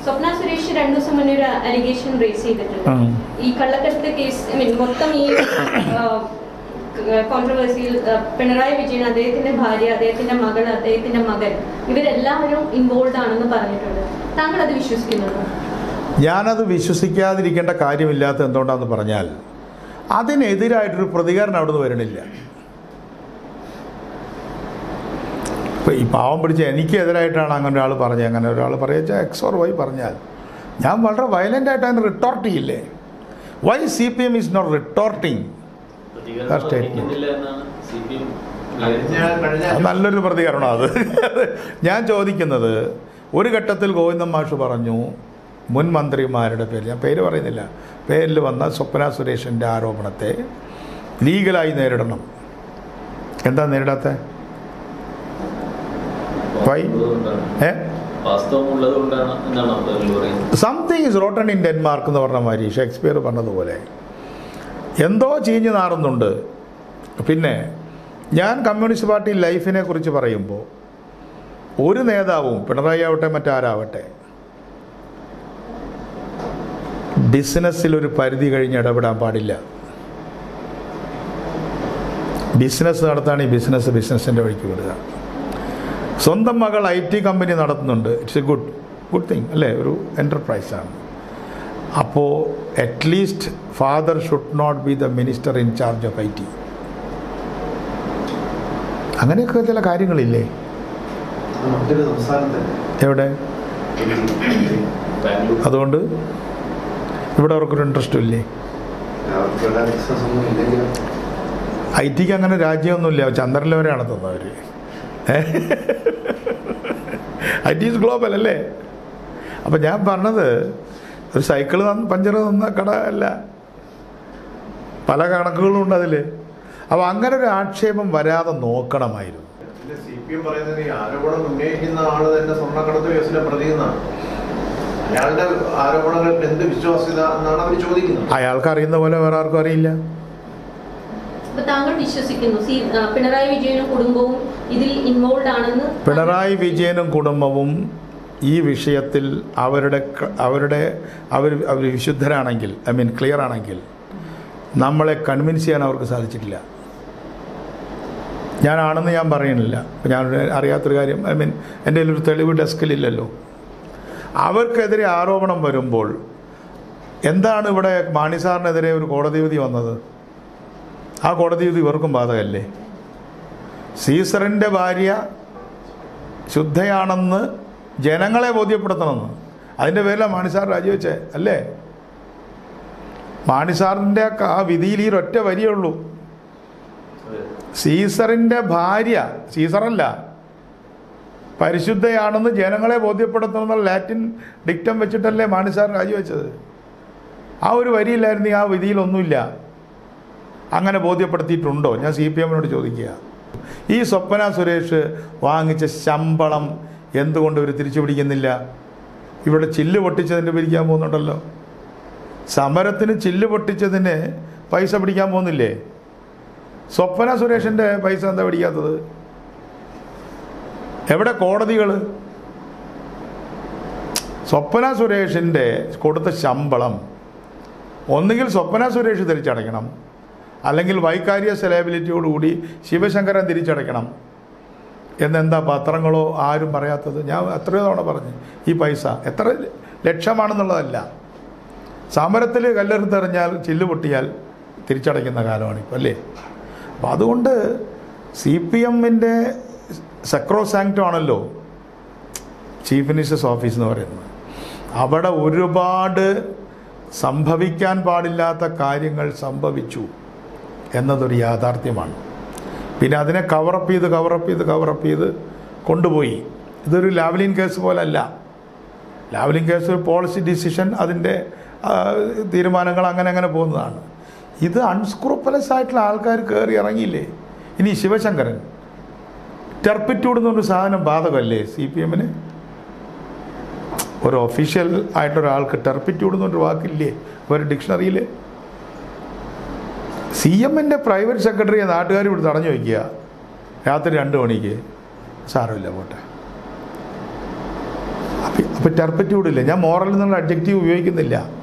സ്വപ്ന സുരേഷ് രണ്ടു ദിവസം മുന്നേ ഒരു അലിഗേഷൻ റേസ് ചെയ്തിട്ടുണ്ട് ഉം. ഈ കള്ളക്കടത്ത് കേസ് ഐ മീൻ മൊത്തം ഈ കോൺട്രവേഴ്സിയിൽ പിണറായി വിജയൻ അദ്ദേഹത്തിന്റെ ഭാര്യ അദ്ദേഹത്തിന്റെ മകൾ അദ്ദേഹത്തിന്റെ മകൻ ഇവരെല്ലാവരും ഇൻവോൾവ് ആണെന്ന് പറഞ്ഞിട്ടുണ്ട് താങ്കൾ അത് വിശ്വസിക്കുന്നുണ്ടോ ഞാനത് വിശ്വസിക്കാതിരിക്കേണ്ട കാര്യമില്ലാത്ത എന്തുകൊണ്ടാന്ന് പറഞ്ഞാൽ അതിനെതിരായിട്ടൊരു പ്രതികരണം അവിടുന്ന് വരണില്ല ഇപ്പം ഈ പാവം പിടിച്ച എനിക്കെതിരായിട്ടാണ് അങ്ങനെ ഒരാൾ പറഞ്ഞത് അങ്ങനെ ഒരാൾ പറയുക എക്സ് ഓർ വൈ പറഞ്ഞാൽ ഞാൻ വളരെ വയലൻ്റ് ആയിട്ട് അതിന് റിട്ടോർട്ട് ചെയ്യില്ലേ why C P M is not retorting പ്രതികരണം statement. അറിയിക്കുന്നില്ല എന്നാണ് സി പി എം കഴിഞ്ഞ കഴിഞ്ഞ അത് നല്ലൊരു പ്രതികരണം അത് ഞാൻ ചോദിക്കുന്നത് ഒരു ഘട്ടത്തിൽ ഗോവിന്ദൻ മാഷ് പറഞ്ഞു മുൻ മന്ത്രിമാരുടെ പേര് ഞാൻ പേര് പറയുന്നില്ല പേരിൽ വന്ന സ്വപ്ന സുരേഷിൻ്റെ ആരോപണത്തെ ലീഗലായി നേരിടണം എന്താ നേരിടാത്ത Why? ഏ വാസ്തവം ഉള്ളത് കൊണ്ടാണ് എന്നാണ് അവർ പറയുന്നത് something is rotten in Denmark എന്ന് പറഞ്ഞ മാതിരി ഷേക്സ്പിയർ പറഞ്ഞതുപോലെ എന്തോ ചീഞ്ഞു നാറുന്നുണ്ട് പിന്നെ ഞാൻ കമ്മ്യൂണിസ്റ്റ് പാർട്ടി ലൈഫിനെ കുറിച്ച് പറയുമ്പോൾ ഒരു നേതാവും പിണറായി ആവട്ടെ മറ്റാരാവട്ടെ ബിസിനസ്സിൽ ഒരു പരിധി കഴിഞ്ഞ് ഇടപെടാൻ പാടില്ല ബിസിനസ് നടത്താണ് ഈ ബിസിനസ് ബിസിനസ്സിൻ്റെ വഴിക്ക് വിടുക സ്വന്തം മകൾ ഐ ടി കമ്പനി നടത്തുന്നുണ്ട് it's a good good thing അല്ലേ ഒരു എൻ്റർപ്രൈസാണ് അപ്പോൾ at least father should not be the minister in charge of I T അങ്ങനെയൊക്കെ ചില കാര്യങ്ങളില്ലേ മറ്റൊരു സംസ്ഥാനത്തല്ലേ എവിടെ ബാംഗ്ലൂർ അതുകൊണ്ട് ഇവിടെ അവർക്കൊരു ഇൻട്രസ്റ്റും ഇല്ലേ അവർക്ക് എല്ലാ ബിസിനസ് ഒന്നും ഇല്ലെങ്കിലും ഐ ടിക്ക് അങ്ങനെ രാജ്യമൊന്നുമില്ല ചന്ദ്രനിൽ വരെ നടത്തുന്നത് അവർ ഐ ടി ഇസ് ഗ്ലോബൽ അല്ലേ അപ്പം ഞാൻ പറഞ്ഞത് ഒരു സൈക്കിൾ തന്ന് പഞ്ചർ തന്ന കട അല്ല പല കണക്കുകളും ഉണ്ട് അതിൽ അപ്പോൾ അങ്ങനെ ഒരു ആക്ഷേപം വരാതെ നോക്കണമായിരുന്നു സി പി എം പറയുന്നത് ഈ ആരോപണം ഉന്നയിക്കുന്ന ആള് തന്നെ സ്വർണ്ണക്കടത്ത് കേസിലെ പ്രതി എന്നാണ് അയാളുടെ ആരോപണങ്ങൾക്ക് എന്ത് വിശ്വാസ്യത എന്നാണ് അവർ ചോദിക്കുന്നത് അയാൾക്ക് അറിയുന്ന പോലെ വേറെ ആർക്കും അറിയില്ല അപ്പൊ താങ്കൾ വിശ്വസിക്കുന്നു സി ആ, പിണറായി വിജയനും കുടുംബവും ഇതിൽ ഇൻവോൾവ് ആണെന്ന് പിണറായി വിജയനും കുടുംബവും ഈ വിഷയത്തിൽ അവരുടെ ക- അവരുടെ അവർ അവർ വിശുദ്ധരാണെങ്കിൽ ഐ മീൻ ക്ലിയർ ആണെങ്കിൽ നമ്മളെ കൺവിൻസ് ചെയ്യാൻ അവർക്ക് സാധിച്ചിട്ടില്ല ഞാനാണെന്ന് ഞാൻ പറയുന്നില്ല ഇപ്പം ഞാൻ അറിയാത്തൊരു കാര്യം ഐ മീൻ എൻ്റെ കയ്യിൽ ഒരു തെളിവ് ഡെസ്കിലില്ലല്ലോ അവർക്കെതിരെ ആരോപണം വരുമ്പോൾ എന്താണ് ഇവിടെ മാണി സാറിനെതിരെ ഒരു കോടതി വിധി വന്നത് ആ കോടതി വിധി ഇവർക്കും ബാധകല്ലേ സീസറിൻ്റെ ഭാര്യ ശുദ്ധയാണെന്ന് ജനങ്ങളെ ബോധ്യപ്പെടുത്തണമെന്ന് അതിൻ്റെ പേരിലാണ് മാണിസാർ രാജിവെച്ചേ അല്ലേ മാണിസാറിൻ്റെ ആ വിധിയിൽ ഈ ഒറ്റ വരിയേ ഉള്ളൂ സീസറിൻ്റെ ഭാര്യ സീസറല്ല പരിശുദ്ധയാണെന്ന് ജനങ്ങളെ ബോധ്യപ്പെടുത്തണമെന്നുള്ള ലാറ്റിൻ ഡിക്റ്റം വെച്ചിട്ടല്ലേ മാണിസാർ രാജിവെച്ചത് ആ ഒരു വരിയില്ലായിരുന്നു ആ വിധിയിലൊന്നുമില്ല അങ്ങനെ ബോധ്യപ്പെടുത്തിയിട്ടുണ്ടോ ഞാൻ സി പി എമ്മിനോട് ചോദിക്കുക ഈ സ്വപ്ന സുരേഷ് വാങ്ങിച്ച ശമ്പളം എന്തുകൊണ്ട് ഇവർ തിരിച്ചു പിടിക്കുന്നില്ല ഇവിടെ ചില്ല് പൊട്ടിച്ചതിൻ്റെ പിരിക്കാൻ പോകുന്നുണ്ടല്ലോ സമരത്തിന് ചില്ല് പൊട്ടിച്ചതിന് പൈസ പിടിക്കാൻ പോകുന്നില്ലേ സ്വപ്ന സുരേഷിൻ്റെ പൈസ എന്താ പിടിക്കാത്തത് എവിടെ കോടതികൾ സ്വപ്ന സുരേഷിൻ്റെ കൊടുത്ത ശമ്പളം ഒന്നുകിൽ സ്വപ്ന സുരേഷ് തിരിച്ചടയ്ക്കണം അല്ലെങ്കിൽ വൈകാരിയസ് ലയബിലിറ്റിയോടുകൂടി ശിവശങ്കരൻ തിരിച്ചടയ്ക്കണം എന്നെന്താ പത്രങ്ങളോ ആരും പറയാത്തത് ഞാൻ എത്രയോ തവണ പറഞ്ഞു ഈ പൈസ എത്ര ലക്ഷമാണെന്നുള്ളതല്ല സമരത്തിൽ കല്ലെടുത്തെറിഞ്ഞാൽ ചില്ല് പൊട്ടിയാൽ തിരിച്ചടയ്ക്കുന്ന കാലമാണിപ്പോൾ അല്ലേ അപ്പം അതുകൊണ്ട് സി പി എമ്മിൻ്റെ സെക്രോസാങ്ക്റ്റം ആണല്ലോ ചീഫ് മിനിസ്റ്റേഴ്സ് ഓഫീസ് എന്ന് പറയുന്നത് അവിടെ ഒരുപാട് സംഭവിക്കാൻ പാടില്ലാത്ത കാര്യങ്ങൾ സംഭവിച്ചു എന്നതൊരു യാഥാർത്ഥ്യമാണ് പിന്നെ അതിനെ കവറപ്പ് ചെയ്ത് കവറപ്പ് ചെയ്ത് കവറപ്പ് ചെയ്ത് കൊണ്ടുപോയി ഇതൊരു ലാവലിൻ കേസ് പോലല്ല ലാവലിൻ കേസ് ഒരു പോളിസി ഡിസിഷൻ അതിൻ്റെ ആ, തീരുമാനങ്ങൾ അങ്ങനെ അങ്ങനെ പോകുന്നതാണ് ഇത് അൺസ്ക്രൂപ്പലസ് ആയിട്ടുള്ള ആൾക്കാർ കയറി ഇറങ്ങിയില്ലേ ഇനി ശിവശങ്കരൻ ടെർപ്പിറ്റ്യൂഡ് എന്നൊരു സാധനം ബാധകമല്ലേ സി പി എമ്മിന് ഒരു ഒഫീഷ്യൽ ആയിട്ടൊരാൾക്ക് ടെർപ്പിറ്റ്യൂഡ് എന്നൊരു വാക്കില്ലേ ഒരു ഡിക്ഷണറിയിൽ സി എമ്മിൻ്റെ പ്രൈവറ്റ് സെക്രട്ടറിയെ നാട്ടുകാർ ഇവിടെ തടഞ്ഞു വയ്ക്കുക രാത്രി രണ്ട് മണിക്ക് സാരമില്ല പോട്ടെ അപ്പം അപ്പം ടെർപ്പറ്റ്യൂഡ് ഇല്ല ഞാൻ മോറൽ എന്നുള്ള അഡ്ജക്റ്റീവ് ഉപയോഗിക്കുന്നില്ല